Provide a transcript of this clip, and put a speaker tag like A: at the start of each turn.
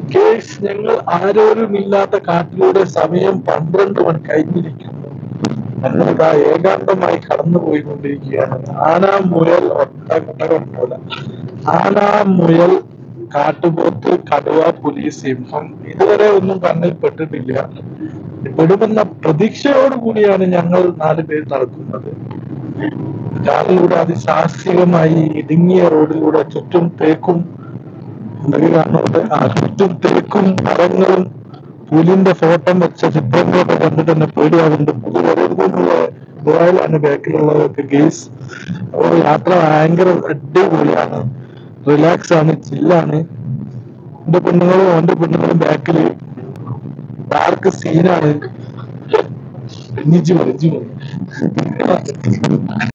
A: case ഞങ്ങൾ ആരോരുമില്ലാത്ത കാട്ടിലൂടെ സമയം പന്ത്രണ്ട് മണി കഴിഞ്ഞിരിക്കുന്നു ഞങ്ങളിതാ ഏകാന്തമായി കടന്നുപോയിക്കൊണ്ടിരിക്കുകയാണ് ആന മുയൽ ഒട്ടകം പോലെ ആന മുയൽ കാട്ടുപോത്ത് കടുവ പുലി സിംഹം ഇതുവരെ ഒന്നും കണ്ണിൽ പെട്ടിട്ടില്ല പെടുമെന്ന പ്രതീക്ഷയോടുകൂടിയാണ് ഞങ്ങൾ നാല് പേര് നടക്കുന്നത് കാറിലൂടെ അതിസാഹസികമായി ഇടുങ്ങിയ റോഡിലൂടെ ചുറ്റും തേക്കും എന്തൊക്കെ കാണുന്നുണ്ട് ആ ചുറ്റും തേക്കും മരങ്ങളും പുലിന്റെ ഫോട്ടോ വെച്ച ചിത്രങ്ങളൊക്കെ കണ്ടിട്ട് തന്നെ പേടിയാവുന്നുണ്ട് പുലി വരരുതെന്നുള്ള ദുബായിലാണ് ബാക്കിലുള്ളതൊക്കെ കേസ് അപ്പോൾ യാത്ര ഭയങ്കര അടിപൊളിയാണ് റിലാക്സ് ആണ് ചില്ലാണ് എന്റെ പെണ്ണുങ്ങളും എന്റെ പെണ്ണുങ്ങളും ബാക്കില് ഡാർക്ക് സീനാണ് ഇഞ്ചി മതി ഇഞ്ചി മതി